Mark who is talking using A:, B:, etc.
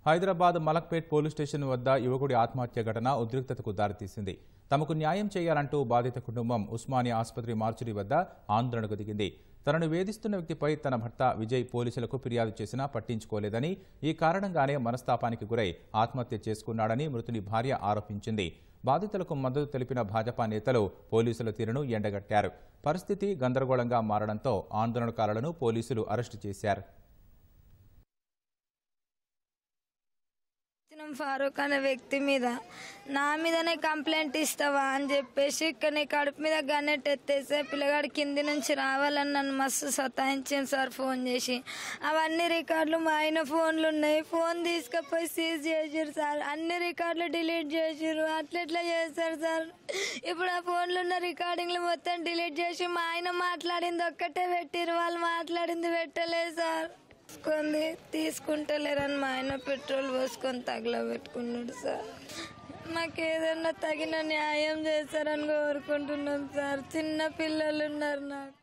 A: Hyderabad Malakpet police station వద్ద యువకుడి ఆత్మహత్య ఘటన ఉద్రిక్తతకు దారితీసింది తమకు న్యాయం చేయాలంటూ బాధిత కుటుంబం ఉస్మానియా ఆసుపత్రి మార్చురీ వద్ద ఆందోళనకు దిగింది తనను వేధిస్తున్న వ్యక్తిపై తన భర్త విజయ్ పోలీసులకు ఫిర్యాదు చేసినా పట్టించుకోలేదని ఈ కారణంగానే మనస్తాపానికి గురై ఆత్మహత్య చేసుకున్నాడని మృతుని భార్య ఆరోపించింది బాధితులకు మద్దతు తెలిపిన భాజపా నేతలు పోలీసుల తీరును ఎండగట్టారు పరిస్థితి గందరగోళంగా మారడంతో ఆందోళనకారులను పోలీసులు అరెస్టు చేశారు
B: వచ్చినాం ఫారూక్ అనే వ్యక్తి మీద నా మీదనే కంప్లైంట్ ఇస్తావా అని చెప్పేసి ఇక్కడ నీ కడుపు మీద గన్నెట్ ఎత్తేసే పిల్లగాడు కింది నుంచి రావాలని నన్ను మస్తు సతాయించాను సార్ ఫోన్ చేసి అవన్నీ రికార్డులు మా ఆయన ఫోన్లు ఉన్నాయి ఫోన్ తీసుకుపోయి సీజ్ చేసారు సార్ అన్ని రికార్డులు డిలీట్ చేసారు అట్లా ఎట్లా చేస్తారు సార్ ఇప్పుడు ఆ ఫోన్లో ఉన్న రికార్డింగ్లు మొత్తం డిలీట్ చేసి మా ఆయన మాట్లాడింది ఒక్కటే పెట్టిరు వాళ్ళు మాట్లాడింది పెట్టలేదు సార్ తీసుకుంది తీసుకుంటలేరని మా ఆయన పెట్రోల్ పోసుకొని తగల పెట్టుకున్నాడు సార్ మాకు ఏదన్నా తగిన న్యాయం చేస్తారని కోరుకుంటున్నాం సార్ చిన్న పిల్లలు ఉన్నారు నాకు